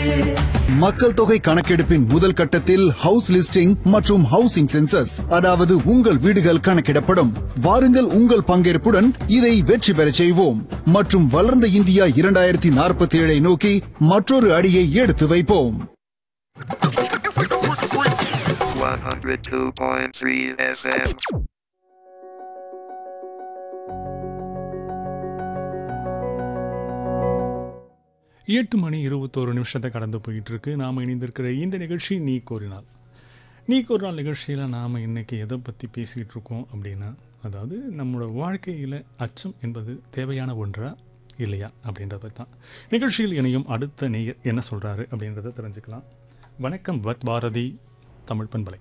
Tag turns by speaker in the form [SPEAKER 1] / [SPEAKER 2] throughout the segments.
[SPEAKER 1] மக்கள் தொகை கணக்கெடுப்பின் முதல் கட்டத்தில் ஹவுஸ் லிஸ்டிங் மற்றும் ஹவுசிங் சென்சஸ் அதாவது உங்கள் வீடுகள் கணக்கிடப்படும் வாருங்கள் உங்கள் பங்கேற்புடன் இதை வெற்றி பெறச் செய்வோம் மற்றும் வளர்ந்த இந்தியா இரண்டாயிரத்தி நாற்பத்தி ஏழை நோக்கி மற்றொரு அடியை எடுத்து வைப்போம்
[SPEAKER 2] 102.3 FM.
[SPEAKER 3] எட்டு மணி இருபத்தோரு நிமிஷத்தை கடந்து போயிட்டு இருக்கு நாம் இணைந்திருக்கிற இந்த நிகழ்ச்சி நீ கோரினால் நீ கோரினால் நிகழ்ச்சியில் நாம் இன்னைக்கு எதை பற்றி பேசிகிட்டு இருக்கோம் அப்படின்னா அதாவது நம்மளோட வாழ்க்கையில் அச்சம் என்பது தேவையான ஒன்றா இல்லையா அப்படின்றத பற்றி தான் நிகழ்ச்சியில் இணையும் அடுத்த நேயர் என்ன சொல்கிறாரு அப்படின்றத தெரிஞ்சுக்கலாம் வணக்கம் வத் பாரதி தமிழ் பண்பலை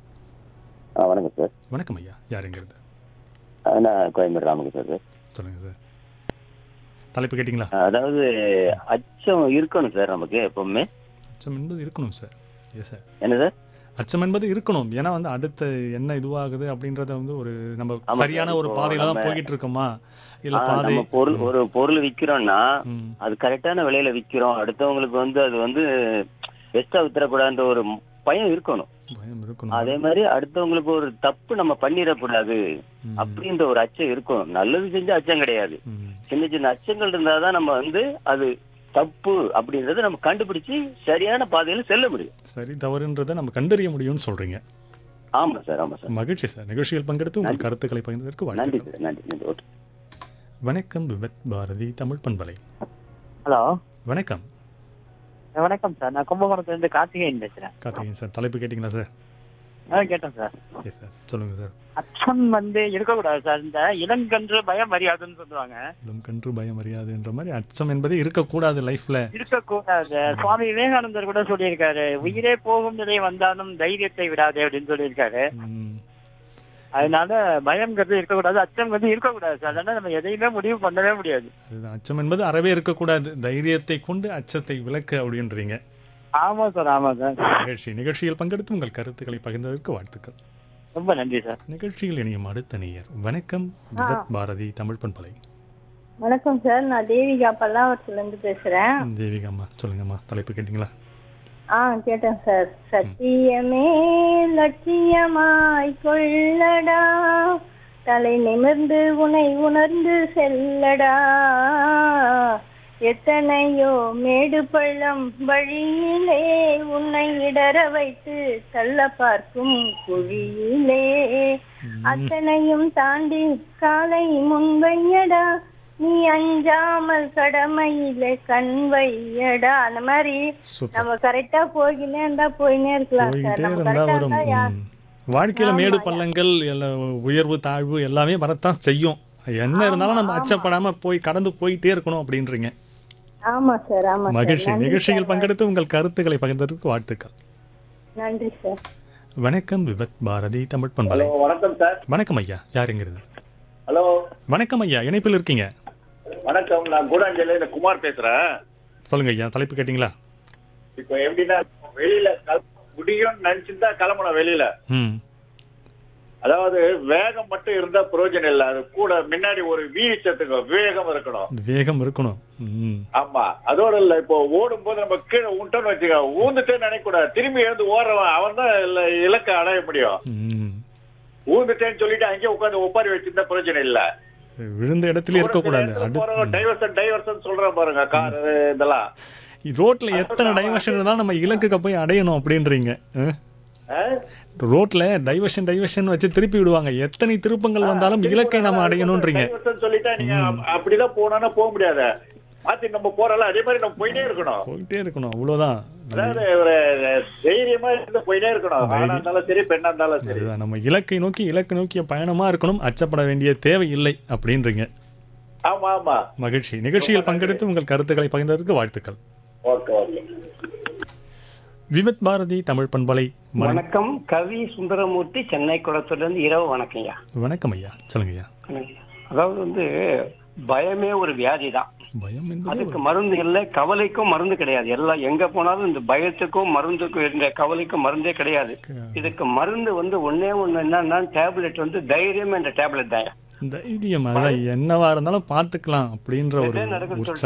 [SPEAKER 4] ஆ வணக்கம் சார்
[SPEAKER 3] வணக்கம் ஐயா யாருங்கிறது
[SPEAKER 4] ஆ, நான் கோயம்பேடு ராமகிருஷ்ணன் சார்
[SPEAKER 3] சொல்லுங்கள் சார் தலைப்பு கேட்டிங்களா
[SPEAKER 4] ஆ, அதாவது அச்சம் இருக்கணும் சார் நமக்கு எப்பவுமே
[SPEAKER 3] அச்சம் என்பது இருக்கணும் சார் எஸ் சார்
[SPEAKER 4] என்ன சார்
[SPEAKER 3] அச்சம் என்பது இருக்கணும் ஏன்னா வந்து அடுத்த என்ன இதுவாகுது அப்படின்றத வந்து ஒரு நம்ம
[SPEAKER 4] ஆமா
[SPEAKER 3] சரியான
[SPEAKER 4] சார்,
[SPEAKER 3] ஒரு
[SPEAKER 4] இப்போ
[SPEAKER 3] பாதையில தான்
[SPEAKER 4] நம்ம-
[SPEAKER 3] போய்கிட்டு இருக்கோமா இல்ல
[SPEAKER 4] ஆ,
[SPEAKER 3] பாதை
[SPEAKER 4] நம்ம பொருள் ஒரு பொருள் விக்கிறோம்னா
[SPEAKER 3] ம்,
[SPEAKER 4] அது கரெக்டான விலையில விக்கிறோம் அடுத்தவங்களுக்கு வந்து அது வந்து பெஸ்டா வித்துறக்கூடாதுன்ற ஒரு பயம் இருக்கணும்
[SPEAKER 3] பயம் இருக்கணும்
[SPEAKER 4] அதே மாதிரி அடுத்தவங்களுக்கு ஒரு தப்பு நம்ம பண்ணிடக்கூடாது
[SPEAKER 3] ம்,
[SPEAKER 4] அப்படின்ற ஒரு அச்சம் இருக்கணும் நல்லது செஞ்சா அச்சம் கிடையாது
[SPEAKER 3] ம்,
[SPEAKER 4] சின்ன சின்ன அச்சங்கள் இருந்தாதான் நம்ம வந்து அது தப்பு அப்படின்றத நம்ம கண்டுபிடிச்சு சரியான பாதையில செல்ல முடியும்
[SPEAKER 3] சரி தவறுன்றதை நம்ம கண்டறிய முடியும்னு சொல்றீங்க
[SPEAKER 4] ஆமா சார் ஆமா சார்
[SPEAKER 3] மகிழ்ச்சி சார் நிகழ்ச்சியில் பங்கெடுத்து உங்கள் கருத்துக்களை பகிர்ந்ததற்கு
[SPEAKER 4] நன்றி
[SPEAKER 3] வாழ்த்துக்கள்
[SPEAKER 4] சார் நன்றி நன்றி ஓகே
[SPEAKER 3] வணக்கம் விவத் பாரதி தமிழ் பண்பலை
[SPEAKER 5] ஹலோ
[SPEAKER 3] வணக்கம்
[SPEAKER 5] வணக்கம் சார் நான் கும்பகோணத்துல இருந்து கார்த்திகேயன் பேசுறேன்
[SPEAKER 3] கார்த்திகேயன் சார் தலைப்பு கேட்டிங்களா சார்
[SPEAKER 5] ஆ கேட்டேன் சார்
[SPEAKER 3] எஸ் சார் சொல்லுங்க சார்
[SPEAKER 5] அச்சம் வந்து இருக்கக்கூடாது சார் இந்த இளங்கன்று பயம் மரியாதைன்னு சொல்லுவாங்க
[SPEAKER 3] இளம் கன்று பயம் அறியாதுன்ற மாதிரி அச்சம் என்பது இருக்கக்கூடாது லைஃப்ல
[SPEAKER 5] இருக்கக்கூடாது சுவாமி விவேகானந்தர் கூட சொல்லியிருக்காரு உயிரே போகும் நிலை வந்தாலும் தைரியத்தை விடாதே அப்படின்னு சொல்லியிருக்காரு
[SPEAKER 3] ம்,
[SPEAKER 5] அதனால பயம்ங்கிறது இருக்கக்கூடாது அச்சம்ங்கிறது இருக்கக்கூடாது சார் அதனால நம்ம எதையுமே முடிவு பண்ணவே முடியாது
[SPEAKER 3] அதுதான் அச்சம் என்பது அறவே இருக்கக்கூடாது தைரியத்தை கொண்டு அச்சத்தை விளக்கு அப்படின்றீங்க
[SPEAKER 5] ஆமா சார் ஆமா சார்
[SPEAKER 3] நிகழ்ச்சி நிகழ்ச்சியில் பங்கெடுத்து உங்கள் கருத்துக்களை பகிர்ந்ததற்கு வாழ்த்துக்கள்
[SPEAKER 5] ரொம்ப நன்றி சார்
[SPEAKER 3] நிகழ்ச்சியில் இணையும் அடுத்த நேயர் வணக்கம் விவத் பாரதி தமிழ் பண்பலை
[SPEAKER 6] வணக்கம் சார் நான் தேவிகா பல்லாவரத்துல இருந்து பேசுறேன்
[SPEAKER 3] தேவிகாம்மா சொல்லுங்கம்மா தலைப்பு கேட்டிங்களா
[SPEAKER 6] ஆ கேட்டேன் சார் சத்தியமே லட்சியமாய் கொள்ளடா தலை நிமிர்ந்து உனை உணர்ந்து செல்லடா எத்தனையோ மேடு பள்ளம் வழியிலே உன்னை இடற வைத்து தள்ள பார்க்கும் குழியிலே அத்தனையும் தாண்டி காலை முன்வையடா நீ அஞ்சாமல் கடமையில கண் வையடா அந்த மாதிரி
[SPEAKER 3] சூப்பர்
[SPEAKER 6] நம்ம கரெக்டா போய்கினே இருந்தா போயினே இருக்கலாம் சார்
[SPEAKER 3] போயிட்டே
[SPEAKER 6] நம்ம
[SPEAKER 3] இருந்தா
[SPEAKER 6] கரெக்டா
[SPEAKER 3] வரும்
[SPEAKER 6] இருந்தா யா-
[SPEAKER 3] ம். வாழ்க்கையில மேடு பள்ளங்கள் எல்லாம் உயர்வு தாழ்வு எல்லாமே வரத்தான் செய்யும் என்ன இருந்தாலும் நம்ம அச்சப்படாம போய் கடந்து போயிட்டே இருக்கணும் அப்படின்றீங்க
[SPEAKER 6] ஆமா சார் ஆமா சார்
[SPEAKER 3] மகிழ்ச்சி
[SPEAKER 6] நன்றி
[SPEAKER 3] நிகழ்ச்சியில்
[SPEAKER 6] சார்.
[SPEAKER 3] பங்கெடுத்து உங்கள் கருத்துக்களை பகிர்ந்ததற்கு வாழ்த்துக்கள்
[SPEAKER 6] நன்றி சார்
[SPEAKER 3] வணக்கம் விவத் பாரதி தமிழ் பண்பலை
[SPEAKER 7] வணக்கம் சார்
[SPEAKER 3] வணக்கம் ஐயா யாருங்கிறது
[SPEAKER 7] ஹலோ
[SPEAKER 3] வணக்கம் ஐயா இணைப்பில் இருக்கீங்க
[SPEAKER 7] வணக்கம் நான் கூடாஞ்சேரியில குமார் பேசுறேன்
[SPEAKER 3] சொல்லுங்க ஐயா தலைப்பு கேட்டிங்களா
[SPEAKER 7] இப்போ எப்படின்னா வெளியில கிளம்ப முடியும்னு நினைச்சிருந்தா கிளம்பணும் வெளியில
[SPEAKER 3] ம்
[SPEAKER 7] அதாவது வேகம் மட்டும் இருந்தா பிரயோஜனம் இல்ல அது கூட முன்னாடி ஒரு வீச்சத்துக்கு வேகம் இருக்கணும்
[SPEAKER 3] வேகம் இருக்கணும் ம்
[SPEAKER 7] ஆமா அதோட இல்ல இப்போ ஓடும் போது நம்ம கீழே உண்டோன்னு வச்சுக்க ஊந்துட்டே நினைக்க கூடாது திரும்பி எழுந்து ஓடுறவன் அவன் தான் இலக்கை அடைய முடியும்
[SPEAKER 3] ம்
[SPEAKER 7] ஊந்துட்டேன்னு சொல்லிட்டு அங்கேயே உட்காந்து ஒப்பாரி வச்சிருந்தா பிரயோஜனம் இல்ல
[SPEAKER 3] விழுந்த இடத்துல இருக்கக்கூடாது அடுத்து
[SPEAKER 7] டைவர்சன் டைவர்சன் சொல்றேன் பாருங்க கார் இதெல்லாம்
[SPEAKER 3] ரோட்ல எத்தனை டைவர்ஷன் இருந்தாலும் நம்ம இலக்குக்கு போய் அடையணும் அப்படின்றீங்க அஹ்?
[SPEAKER 7] ஆ?
[SPEAKER 3] ரோட்ல டைவர்ஷன் டைவர்ஷன் வச்சு திருப்பி விடுவாங்க எத்தனை திருப்பங்கள் வந்தாலும் இலக்கை நாம அடையணுன்றீங்க
[SPEAKER 7] டைவர்சன் சொல்லிட்டா நீங்க அப்படிதான் போனோம்னா போக முடியாது மாத்தி நம்ம போறோம்ல அதே மாதிரி நம்ம போயிட்டே இருக்கணும்
[SPEAKER 3] போயிட்டே இருக்கணும் அவ்வளவுதான்
[SPEAKER 7] அதாவது ஒரு தைரியமா இருந்து போயிட்டே இருக்கணும் ஆணா இருந்தாலும் சரி பெண்ணா இருந்தாலும் சரி
[SPEAKER 3] அதுதான் நம்ம இலக்கை நோக்கி இலக்கு நோக்கிய பயணமா இருக்கணும் அச்சப்பட வேண்டிய தேவை இல்லை அப்படின்றீங்க
[SPEAKER 7] ஆமா ஆமா
[SPEAKER 3] மகிழ்ச்சி நிகழ்ச்சியில் பங்கெடுத்து உங்கள் கருத்துக்களை பகிர்ந்ததற்கு வாழ்த்துக்கள்
[SPEAKER 7] ஓகே ஓகே
[SPEAKER 3] விமத் பாரதி தமிழ் பண்பலை மன-
[SPEAKER 8] வணக்கம் கவி சுந்தரமூர்த்தி சென்னை குளத்திலிருந்து இரவு வணக்கம்யா
[SPEAKER 3] வணக்கம் ஐயா சொல்லுங்க ஐயா
[SPEAKER 8] அதாவது வந்து பயமே ஒரு வியாதி தான்
[SPEAKER 3] பயம் என்பது
[SPEAKER 8] அதுக்கு மருந்து இல்லை கவலைக்கும் மருந்து கிடையாது எல்லாம் எங்க போனாலும் இந்த பயத்துக்கும் மருந்துக்கும் இருந்த கவலைக்கும் மருந்தே கிடையாது இதுக்கு மருந்து வந்து ஒன்னே ஒண்ணு என்னன்னா டேப்லெட் வந்து தைரியம் என்ற டேப்லெட் தான்
[SPEAKER 3] தைரியம் அதான் என்னவா இருந்தாலும் பார்த்துக்கலாம் அப்படின்ற ஒரு
[SPEAKER 8] எதே நடக்குன்னு
[SPEAKER 3] உற்சாகம்